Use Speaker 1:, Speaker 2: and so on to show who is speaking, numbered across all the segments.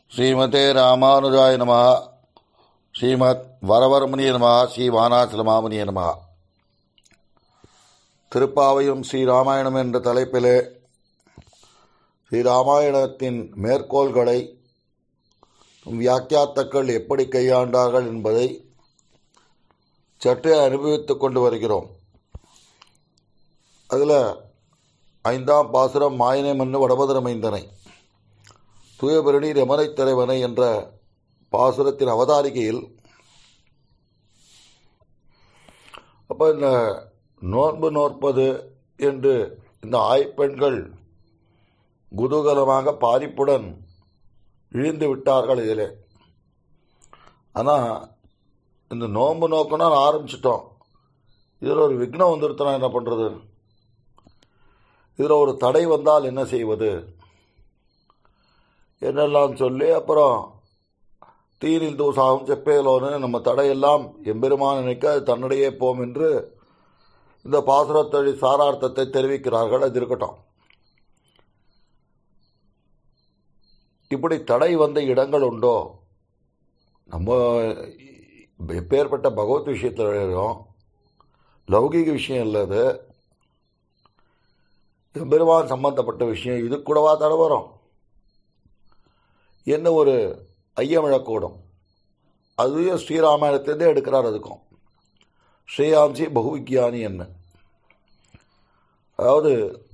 Speaker 1: ஸ்ரீமதே ராமானுஜாய நம ஸ்ரீமத் வரவரமணிய நம ஸ்ரீ வானாசிலமாமணிய நம திருப்பாவையும் ஸ்ரீராமாயணம் என்ற தலைப்பிலே ஸ்ரீராமாயணத்தின் மேற்கோள்களை வியாக்கியாத்தக்கள் எப்படி கையாண்டார்கள் என்பதை சற்றே அனுபவித்துக் கொண்டு வருகிறோம் அதில் ஐந்தாம் பாசுரம் மாயனை மண்ணு வடபதரமைந்தனை தூயபரணி ரமனை தலைவனை என்ற பாசுரத்தின் அவதாரிகையில் அப்போ இந்த நோன்பு நோற்பது என்று இந்த ஆய்ப்பெண்கள் குதூகலமாக பாரிப்புடன் இழிந்து விட்டார்கள் இதில் ஆனால் இந்த நோன்பு நோக்கணும்னு ஆரம்பிச்சிட்டோம் இதில் ஒரு விக்னம் வந்துருத்தனா என்ன பண்ணுறது இதில் ஒரு தடை வந்தால் என்ன செய்வது என்னெல்லாம் சொல்லி அப்புறம் தீனில் தூசாகும் செப்பேலோன்னு நம்ம தடையெல்லாம் எம்பெருமான் நினைக்க அது தன்னிடையே போம் என்று இந்த பாசுரத்தொழி சாரார்த்தத்தை தெரிவிக்கிறார்கள் அது இருக்கட்டும் இப்படி தடை வந்த இடங்கள் உண்டோ நம்ம எப்பேற்பட்ட பகவத் விஷயத்தில் எழுதுகிறோம் லௌகிக விஷயம் இல்லை அது எம்பெருமான் சம்பந்தப்பட்ட விஷயம் இது கூடவா தடை வரும் என்ன ஒரு ஐயம் இழக்கூடும் அதுவும் ஸ்ரீராமாயணத்திலேருந்தே எடுக்கிறார் அதுக்கும் ஸ்ரீயாம்சி பகுவிக்யானி என்ன அதாவது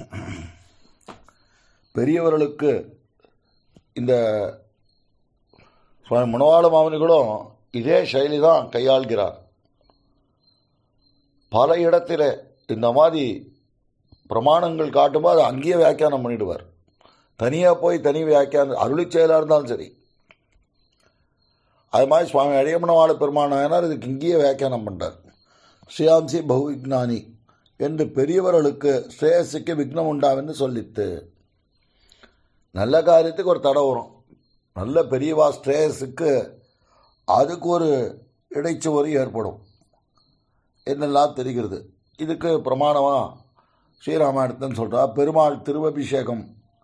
Speaker 1: பெரியவர்களுக்கு இந்த சுவாமி மனவாள மாமனிகளும் இதே சைலி தான் கையாள்கிறார் பல இடத்துல இந்த மாதிரி பிரமாணங்கள் காட்டும்போது அங்கேயே வியாக்கியானம் பண்ணிடுவார் தனியாக போய் தனி வியாக்கியானம் அருளி செயலாக இருந்தாலும் சரி அது மாதிரி சுவாமி அழியமனவாள பெருமானாயனார் இதுக்கு இங்கேயே வியாக்கியானம் பண்ணுறார் ஸ்ரீயாம்சி பகுவிக்ஞானி என்று பெரியவர்களுக்கு ஸ்ரேயஸுக்கு விக்னம் உண்டாவென்று சொல்லித்து நல்ல காரியத்துக்கு ஒரு தடை வரும் நல்ல பெரியவா ஸ்ட்ரேயஸுக்கு அதுக்கு ஒரு இடைச்சுவரி ஏற்படும் என்னெல்லாம் தெரிகிறது இதுக்கு பிரமாணமாக ஸ்ரீராமாயணத்தன் சொல்கிறா பெருமாள் திருவபிஷேகம்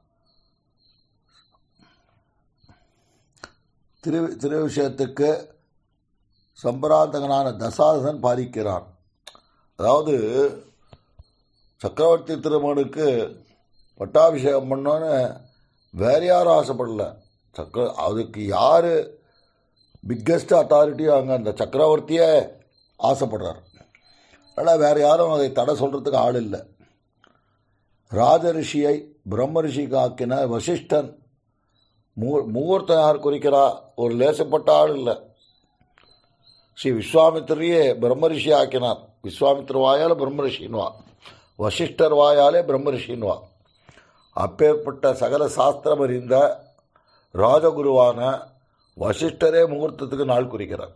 Speaker 1: திரு திருவிஷயத்துக்கு சம்பிராந்தகனான தசாதன் பாதிக்கிறான் அதாவது சக்கரவர்த்தி திருமகனுக்கு பட்டாபிஷேகம் பண்ணோன்னு வேற யாரும் ஆசைப்படல சக்கர அதுக்கு யார் பிக்கஸ்ட் அத்தாரிட்டியோ அங்கே அந்த சக்கரவர்த்தியே ஆசைப்படுறார் ஆனால் வேறு யாரும் அதை தடை சொல்கிறதுக்கு ஆள் இல்லை ராஜ ரிஷியை பிரம்ம ரிஷிக்கு ஆக்கின வசிஷ்டன் மூ முகூர்த்தம் யார் குறிக்கிறா ஒரு லேசப்பட்ட ஆள் இல்லை ஸ்ரீ விஸ்வாமித்திரையே பிரம்ம ரிஷி ஆக்கினார் விஸ்வாமித்திர வாயால் பிரம்ம ரிஷின்வா வசிஷ்டர் வாயாலே பிரம்ம ரிஷின்வா அப்பேற்பட்ட சகல சாஸ்திரம் அறிந்த ராஜகுருவான வசிஷ்டரே முகூர்த்தத்துக்கு நாள் குறிக்கிறார்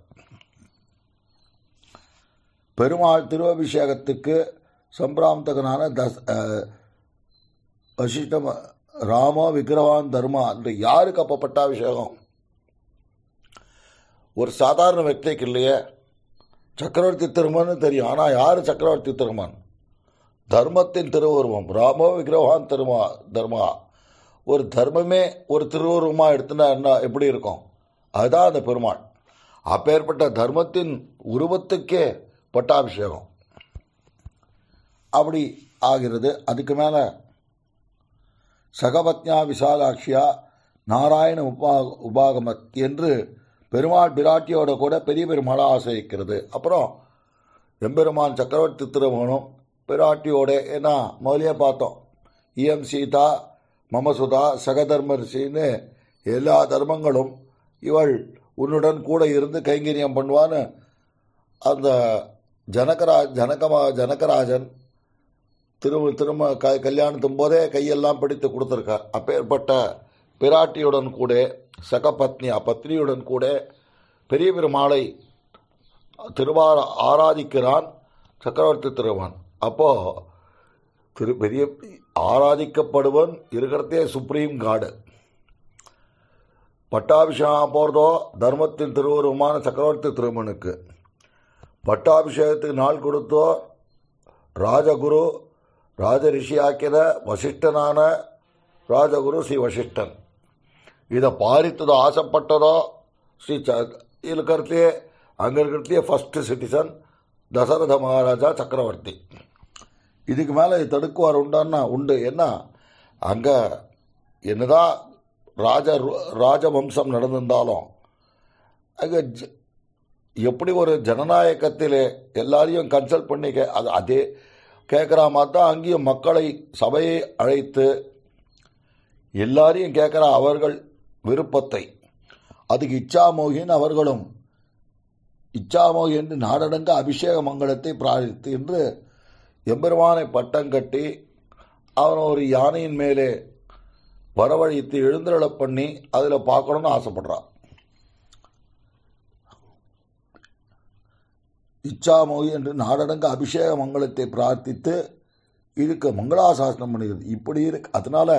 Speaker 1: பெருமாள் திருவபிஷேகத்துக்கு சம்பிராந்தகனான தஸ் வசிஷ்டம் ராம விக்கிரவான் தர்மா என்று யாருக்கு அப்போ பட்டாபிஷேகம் ஒரு சாதாரண వ్యక్తికి இல்லையே சக்கரவர்த்தி திருமன்னு தெரியும் ஆனால் யார் சக்கரவர்த்தி திருமன் தர்மத்தின் திருவுருவம் ராமோ விக்கிரவான் திருமா தர்மா ஒரு தர்மமே ஒரு திருவுருவமாக எடுத்துனா என்ன எப்படி இருக்கும் அதுதான் அந்த பெருமாள் அப்பேற்பட்ட தர்மத்தின் உருவத்துக்கே பட்டாபிஷேகம் அப்படி ஆகிறது அதுக்கு மேலே சகபத்யா விசாலாட்சியா நாராயண உபா உபாகமத் என்று பெருமாள் பிராட்டியோட கூட பெரிய பெருமாளாக ஆசிரிக்கிறது அப்புறம் எம்பெருமான் சக்கரவர்த்தி திருமணம் பிராட்டியோட ஏன்னா முதலியே பார்த்தோம் இஎம் சீதா மமசுதா சகதர்மரிசின்னு எல்லா தர்மங்களும் இவள் உன்னுடன் கூட இருந்து கைங்கரியம் பண்ணுவான்னு அந்த ஜனகராஜ் ஜனகமா ஜனகராஜன் திரும்ப திரும்ப க கல்யாணத்தும் போதே கையெல்லாம் பிடித்து கொடுத்துருக்கார் அப்பேற்பட்ட பிராட்டியுடன் கூட சகபத்னி பத்னியுடன் கூட பெரிய பெருமாளை திருவார ஆராதிக்கிறான் சக்கரவர்த்தி திருவன் அப்போ திரு பெரிய ஆராதிக்கப்படுவன் இருக்கிறதே சுப்ரீம் காடு பட்டாபிஷேகம் போகிறதோ தர்மத்தின் திருவுருவமான சக்கரவர்த்தி திருமனுக்கு பட்டாபிஷேகத்துக்கு நாள் கொடுத்தோ ராஜகுரு ராஜ ரிஷி ஆக்கின வசிஷ்டனான ராஜகுரு ஸ்ரீ வசிஷ்டன் இதை பாரித்ததோ ஆசைப்பட்டதோ ஸ்ரீ ச இருக்கிறதுலையே அங்கே இருக்கிறதுலையே ஃபஸ்ட்டு சிட்டிசன் தசரத மகாராஜா சக்கரவர்த்தி இதுக்கு மேலே தடுக்குவார் உண்டான்னா உண்டு என்ன அங்கே என்னதான் ராஜ ராஜவம்சம் நடந்திருந்தாலும் அங்கே ஜ- எப்படி ஒரு ஜனநாயகத்திலே எல்லாரையும் கன்சல்ட் பண்ணி கே அது அதே கேட்குற மாதிரி தான் அங்கேயும் மக்களை சபையை அழைத்து எல்லாரையும் கேட்குற அவர்கள் விருப்பத்தை அதுக்கு இச்சாமோகின் அவர்களும் இச்சாமோகி என்று நாடடங்க அபிஷேக மங்களத்தை பிரார்த்தித்து என்று எம்பெருமானை பட்டம் கட்டி அவன் ஒரு யானையின் மேலே வரவழைத்து எழுந்தருளப் பண்ணி அதில் பார்க்கணும்னு ஆசைப்படுறான் இச்சாமோகி என்று நாடடங்க அபிஷேக மங்களத்தை பிரார்த்தித்து இதுக்கு மங்களாசாசனம் பண்ணுகிறது இப்படி இருக்கு அதனால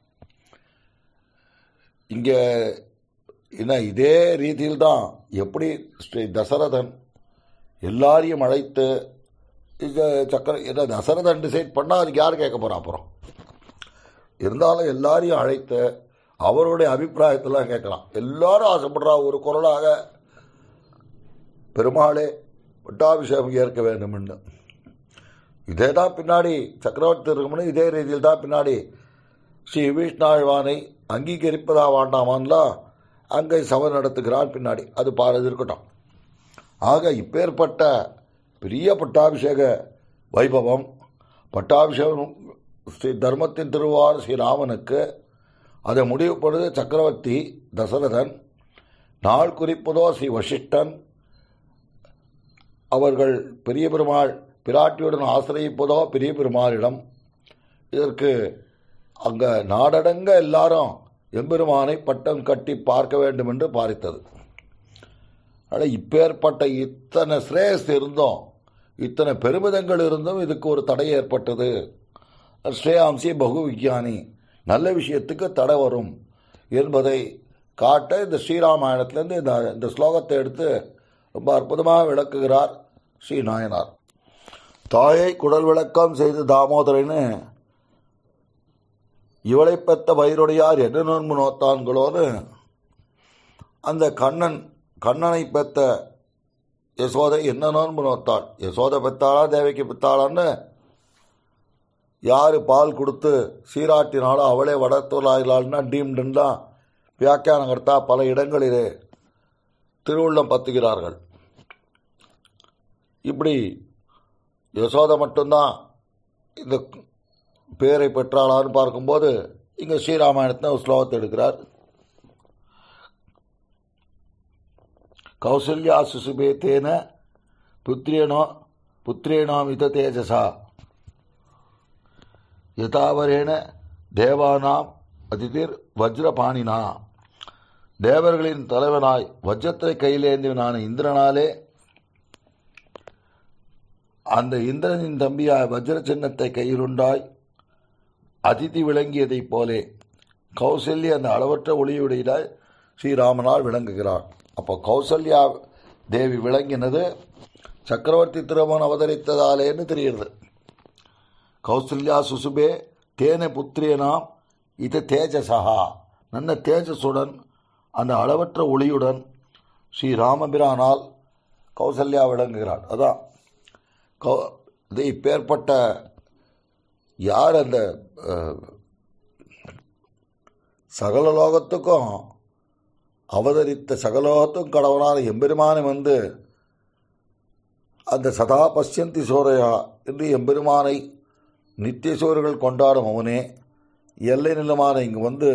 Speaker 1: இங்கே என்ன இதே ரீதியில் தான் எப்படி ஸ்ரீ தசரதன் எல்லாரையும் அழைத்து இந்த சக்கர என்ன தசரதன் டிசைட் பண்ணால் அதுக்கு யார் கேட்க போகிறா அப்புறம் இருந்தாலும் எல்லாரையும் அழைத்து அவருடைய அபிப்பிராயத்தெல்லாம் கேட்கலாம் எல்லாரும் ஆசைப்படுறா ஒரு குரலாக பெருமாளே பட்டாபிஷேகம் ஏற்க வேண்டும்னு இதே தான் பின்னாடி சக்கரவர்த்தி இருக்கும்னு இதே ரீதியில் தான் பின்னாடி ஸ்ரீ விஷ்ணாழ்வானை அங்கீகரிப்பதா வேண்டாமான்லாம் அங்கே சபை நடத்துகிறான் பின்னாடி அது பாரது இருக்கட்டும் ஆக இப்பேற்பட்ட பெரிய பட்டாபிஷேக வைபவம் பட்டாபிஷேகம் ஸ்ரீ தர்மத்தின் திருவார் ஸ்ரீராமனுக்கு அதை முடிவு பண்ணுது சக்கரவர்த்தி தசரதன் நாள் குறிப்பதோ ஸ்ரீ வசிஷ்டன் அவர்கள் பெரிய பெருமாள் பிராட்டியுடன் ஆசிரியப்பதோ பெரிய பெருமாளிடம் இதற்கு அங்கே நாடடங்க எல்லாரும் எம்பெருமானை பட்டம் கட்டி பார்க்க வேண்டும் என்று பாரித்தது ஆனால் இப்பேற்பட்ட இத்தனை ஸ்ரேயஸ் இருந்தும் இத்தனை பெருமிதங்கள் இருந்தும் இதுக்கு ஒரு தடை ஏற்பட்டது ஸ்ரேயாம்சி பகு விஞ்ஞானி நல்ல விஷயத்துக்கு தடை வரும் என்பதை காட்ட இந்த ஸ்ரீராமாயணத்திலேருந்து இந்த இந்த ஸ்லோகத்தை எடுத்து ரொம்ப அற்புதமாக விளக்குகிறார் ஸ்ரீ நாயனார் தாயை குடல் விளக்கம் செய்து தாமோதரன்னு இவளை பெத்த பயிருடையார் என்ன நோன்பு நோத்தான்களோன்னு அந்த கண்ணன் கண்ணனை பெத்த யசோதை என்ன நோன்பு நோத்தாள் யசோதை பெத்தாளா தேவைக்கு பெத்தாளான்னு யார் பால் கொடுத்து சீராட்டினாலும் அவளே வடத்தொழிலாள்னா டீம்டுலாம் வியாக்கியானம் கர்த்தா பல இடங்களிலே திருவுள்ளம் பத்துகிறார்கள் இப்படி யசோதை மட்டும்தான் இந்த பேரை பெற்றாளான்னு பார்க்கும்போது இங்கே ஸ்ரீராமாயணத்தை ஒரு ஸ்லோகத்தை எடுக்கிறார் கௌசல்யா சுசுபே தேன புத்திரேனோ புத்திரேனோ மித தேஜசா யதாவரேன தேவானாம் அதிதிர் வஜ்ரபாணினா தேவர்களின் தலைவனாய் வஜ்ரத்தை கையிலேந்தினான இந்திரனாலே அந்த இந்திரனின் தம்பியாய் வஜ்ர சின்னத்தை கையிலுண்டாய் அதிதி விளங்கியதைப் போலே கௌசல்யா அந்த அளவற்ற ஒளியுடையதாய் ஸ்ரீராமனால் விளங்குகிறார் அப்போ கௌசல்யா தேவி விளங்கினது சக்கரவர்த்தி திருமன் அவதரித்ததாலேன்னு தெரிகிறது கௌசல்யா சுசுபே தேன புத்திரியனாம் இது தேஜசா நல்ல தேஜஸுடன் அந்த அளவற்ற ஒளியுடன் ஸ்ரீ ராமபிரானால் கௌசல்யா விளங்குகிறாள் அதான் கௌ இது இப்பேற்பட்ட யார் அந்த அஹ், சகல லோகத்துக்கும் அவதரித்த சகலோகத்துக்கும் கடவுளான எம்பெருமானை வந்து அந்த சதா பசியந்தி சோரையா என்று எம்பெருமானை நித்தியசோர்கள் கொண்டாடும் அவனே எல்லை நிலமான இங்கு வந்து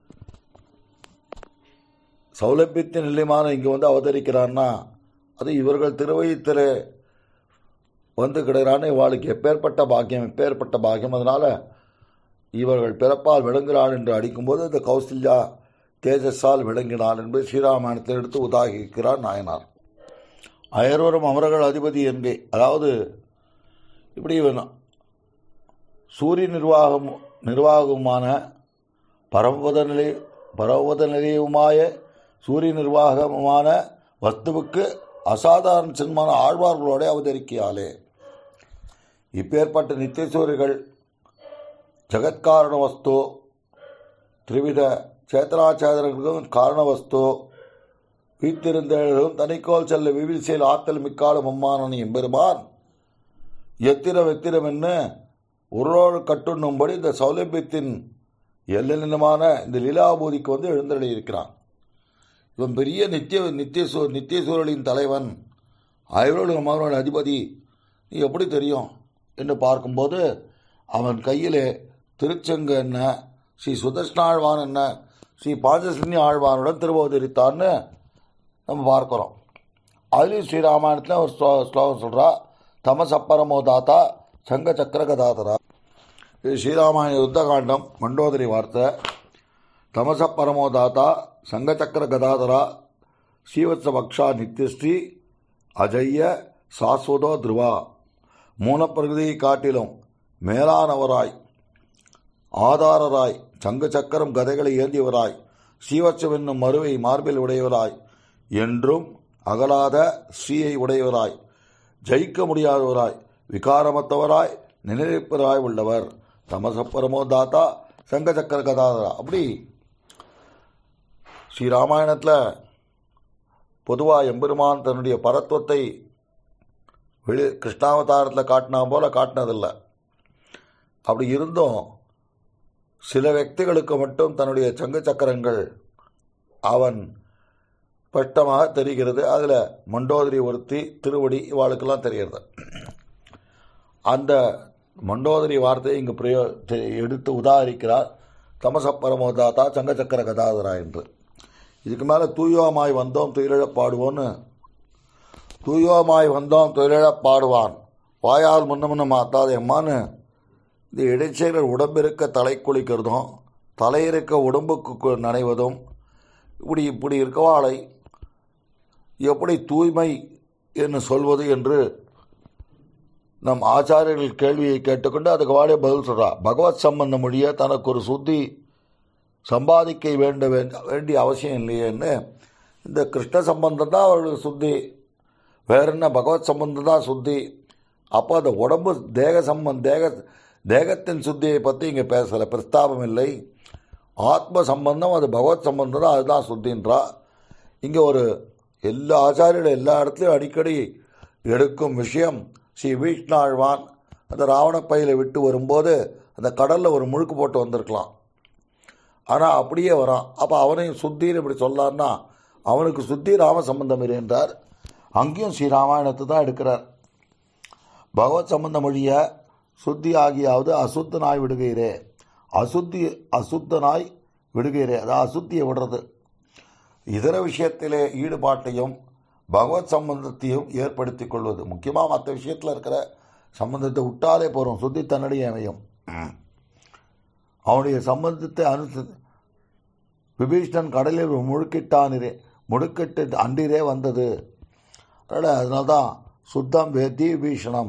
Speaker 1: சௌலபியத்தின் நிலைமான இங்கு வந்து அவதரிக்கிறான்னா அது இவர்கள் திருவயிற்றிலே வந்து கிடக்கிறான்னு இவாளுக்கு எப்பேற்பட்ட பாக்கியம் எப்பேற்பட்ட பாக்கியம் அதனால இவர்கள் பிறப்பால் விளங்குகிறாள் என்று அடிக்கும்போது இந்த கௌசல்யா தேஜஸால் விளங்கினாள் என்பது ஸ்ரீராமாயணத்தில் எடுத்து உதாகிக்கிறார் நாயனார் அயர்வரும் அமரர்கள் அதிபதி என்பே அதாவது இப்படி இவன் சூரிய நிர்வாகம் நிர்வாகமான பரமபத நிலை பரமபத நிலையுமாய சூரிய நிர்வாகமான வஸ்துவுக்கு அசாதாரண சின்மான ஆழ்வார்களோட அவதரிக்கையாலே இப்பேற்பட்ட நித்தியசூரிகள் ஜகத்காரண வஸ்து திரிவித சேத்தனாச்சேதனர்களுக்கும் காரணவஸ்து வீத்திருந்தேழும் தனிக்கோல் செல்ல விவிசையில் ஆத்தல் மிக்காலும் அம்மானன் எம்பெருமான் எத்திரம் எத்திரம் என்ன உருளோடு கட்டுண்ணும்படி இந்த சௌலபியத்தின் எல்லினமான இந்த லீலாபூதிக்கு வந்து எழுந்தருளி இருக்கிறான் இவன் பெரிய நித்திய நித்திய சூ நித்திய சூழலின் தலைவன் அயரோடு மகனோட அதிபதி நீ எப்படி தெரியும் என்று பார்க்கும்போது அவன் கையிலே திருச்செங்கு என்ன ஸ்ரீ சுதர்ஷ்ணாழ்வான் என்ன ஸ்ரீ பாஞ்சசினி ஆழ்வானுடன் திருவோதரித்தான்னு நம்ம பார்க்குறோம் அதுலேயும் ஸ்ரீராமாயணத்தில் ஒரு ஸ்லோ ஸ்லோகம் சொல்கிறா தமசப்பரமோ தாத்தா சங்க சக்கர கதாதரா இது ஸ்ரீராமாயண யுத்தகாண்டம் மண்டோதரி வார்த்தை தமசப்பரமோ தாத்தா சங்கச்சக்கர கதாதரா ஸ்ரீவத்ச பக்ஷா நித்யஸ்ரீ அஜய்ய சாஸ்வதோ துருவா மூலப்பிரகதியை காட்டிலும் மேலானவராய் ஆதாரராய் சங்க சக்கரம் கதைகளை ஏந்தியவராய் ஸ்ரீவத்சம் என்னும் மறுவை மார்பில் உடையவராய் என்றும் அகலாத ஸ்ரீயை உடையவராய் ஜெயிக்க முடியாதவராய் விகாரமற்றவராய் நினைப்பவராய் உள்ளவர் தமசப்பரமோ தாத்தா சங்க சக்கர கதாதரா அப்படி ஸ்ரீராமாயணத்தில் பொதுவாக எம்பெருமான் தன்னுடைய பரத்துவத்தை வெளி கிருஷ்ணாவதாரத்தில் காட்டினா போல காட்டினதில்லை அப்படி இருந்தும் சில వ్యక్తిகளுக்கு மட்டும் தன்னுடைய சங்க சக்கரங்கள் அவன் ஸ்பஷ்டமாக தெரிகிறது அதில் மண்டோதரி ஒருத்தி திருவடி இவாளுக்கெல்லாம் தெரிகிறது அந்த மண்டோதரி வார்த்தையை இங்கு பிரயோ தெ- எடுத்து உதாரிக்கிறார் தமசப்பரமோதாத்தா சங்கச்சக்கர கதாதரா என்று இதுக்கு மேலே தூயோமாய் வந்தோம் துயிலிழப் பாடுவோன்னு தூயோமாய் வந்தோம் துயிலிழப் பாடுவான் வாயால் முன்ன முன்ன மாத்தாத எம்மான்னு இந்த இடைச்செயல்கள் உடம்பிருக்க தலை குளிக்கிறதும் தலையிருக்க உடம்புக்கு கு- நனைவதும் இப்படி இப்படி இருக்கவாளை எப்படி தூய்மை என்று சொல்வது என்று நம் ஆச்சாரியர்கள் கேள்வியை கேட்டுக்கொண்டு அதுக்கு வாடே பதில் சொல்றா பகவத் சம்பந்த மொழிய தனக்கு ஒரு சுத்தி சம்பாதிக்க வேண்ட வேண்ட- வேண்டிய அவசியம் இல்லையேன்னு இந்த கிருஷ்ண சம்பந்தம் தான் அவர்களுக்கு சுத்தி வேற என்ன பகவத் சம்பந்தம் தான் சுத்தி அப்போ அந்த உடம்பு தேக சம்பந்த தேக தேகத்தின் சுத்தியை பற்றி இங்கே பேசலை பிரஸ்தாபம் இல்லை ஆத்ம சம்பந்தம் அது பகவத் சம்பந்தம் தான் அதுதான் சுத்தின்றா இங்கே ஒரு எல்லா ஆச்சாரியர்கள் எல்லா இடத்துலையும் அடிக்கடி எடுக்கும் விஷயம் ஸ்ரீ வீஷ்ணாழ்வான் அந்த ராவணப்பையில விட்டு வரும்போது அந்த கடலில் ஒரு முழுக்கு போட்டு வந்திருக்கலாம் ஆனால் அப்படியே வரான் அப்போ அவனையும் சுத்தின்னு இப்படி சொல்லான்னா அவனுக்கு சுத்தி ராம சம்பந்தம் என்றார் அங்கேயும் ஸ்ரீ ராமாயணத்தை தான் எடுக்கிறார் பகவத் சம்பந்த மொழிய சுத்தி ஆகியாவது அசுத்த நாய் விடுகிறே அசுத்தி அசுத்த நாய் விடுகிறே அதாவது அசுத்தியை விடுறது இதர விஷயத்திலே ஈடுபாட்டையும் பகவத் சம்பந்தத்தையும் ஏற்படுத்திக் கொள்வது முக்கியமாக மற்ற விஷயத்தில் இருக்கிற சம்பந்தத்தை விட்டாலே போகிறோம் சுத்தி தன்னடியே அமையும் அவனுடைய சம்பந்தத்தை அனுச விபீஷ்ணன் கடலில் முழுக்கிட்டானிரே முழுக்கிட்டு அன்றிரே வந்தது அதனால் அதனால தான் சுத்தம் வேத்தி விபீஷணம்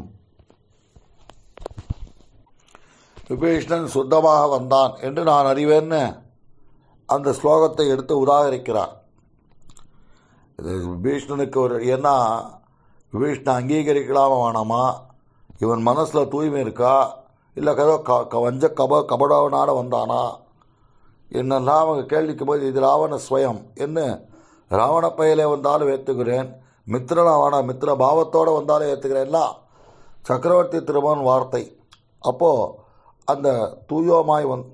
Speaker 1: விபீஷ்ணன் சுத்தமாக வந்தான் என்று நான் அறிவேன்னு அந்த ஸ்லோகத்தை எடுத்து உதாகரிக்கிறார் இது விபீஷ்ணனுக்கு ஒரு ஏன்னா விபீஷ்ணன் அங்கீகரிக்கலாமா வேணாமா இவன் மனசில் தூய்மை இருக்கா இல்லை கதோ க க- வஞ்ச கப கபடவனால வந்தானா என்னெல்லாம் அவங்க கேள்விக்கும் போது இது ராவண ஸ்வயம் என்ன ராவண பெயலே வந்தாலும் ஏற்றுக்கிறேன் மித்திரனாவான மித்திர பாவத்தோடு வந்தாலும் ஏற்றுக்கிறேன்லாம் சக்கரவர்த்தி திருமன் வார்த்தை அப்போது அந்த தூயோமாய் வந்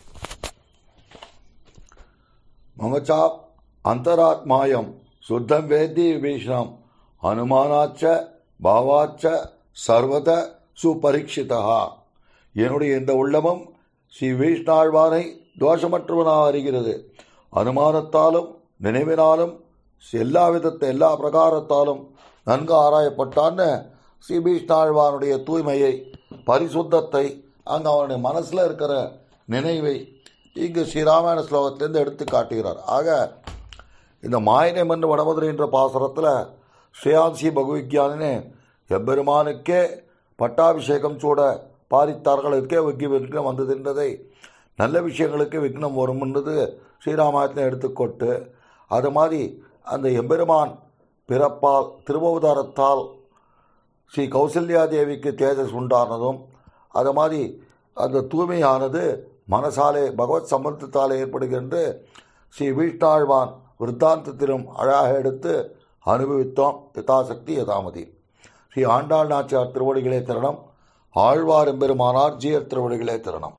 Speaker 1: மமச்சா அந்தராத்மாயம் சுத்தம் வேத்தி விபீஷணம் அனுமானாச்ச பாவாச்ச சர்வத சுபரீட்சிதா என்னுடைய இந்த உள்ளமும் ஸ்ரீ வீஷ்ணாழ்வானை தோஷமற்றவனாக அறிகிறது அனுமானத்தாலும் நினைவினாலும் எல்லா விதத்தை எல்லா பிரகாரத்தாலும் நன்கு ஆராயப்பட்டான்னு ஸ்ரீ பீஷ்ணாழ்வானுடைய தூய்மையை பரிசுத்தத்தை அங்கே அவனுடைய மனசில் இருக்கிற நினைவை இங்கு ஸ்ரீராமாயண ஸ்லோகத்திலிருந்து எடுத்து காட்டுகிறார் ஆக இந்த மாயனை மண்ணு வடமதுரை என்ற பாசுரத்தில் ஸ்ரீயான்சி பகவிக்யானே எம்பெருமானுக்கே பட்டாபிஷேகம் சூட பாரித்தார்கள் இருக்கே விக்கி விக்னம் வந்தது என்பதை நல்ல விஷயங்களுக்கு விக்னம் வரும் என்பது ஸ்ரீராமாயணத்தை எடுத்துக்கொண்டு அது மாதிரி அந்த எம்பெருமான் பிறப்பால் திருவவதாரத்தால் ஸ்ரீ கௌசல்யா தேவிக்கு தேஜஸ் உண்டானதும் அது மாதிரி அந்த தூய்மையானது மனசாலே பகவத் சம்பந்தத்தாலே ஏற்படுகின்ற ஸ்ரீ வீஷ்டாழ்வான் விருத்தாந்தத்திலும் அழகாக எடுத்து அனுபவித்தோம் யதாசக்தி யதாமதி ஸ்ரீ ஆண்டாள் நாச்சியார் திருவடிகளே திரணம் ஆழ்வார் எம்பெருமானார் ஜீயர் திருவடிகளே திரணம்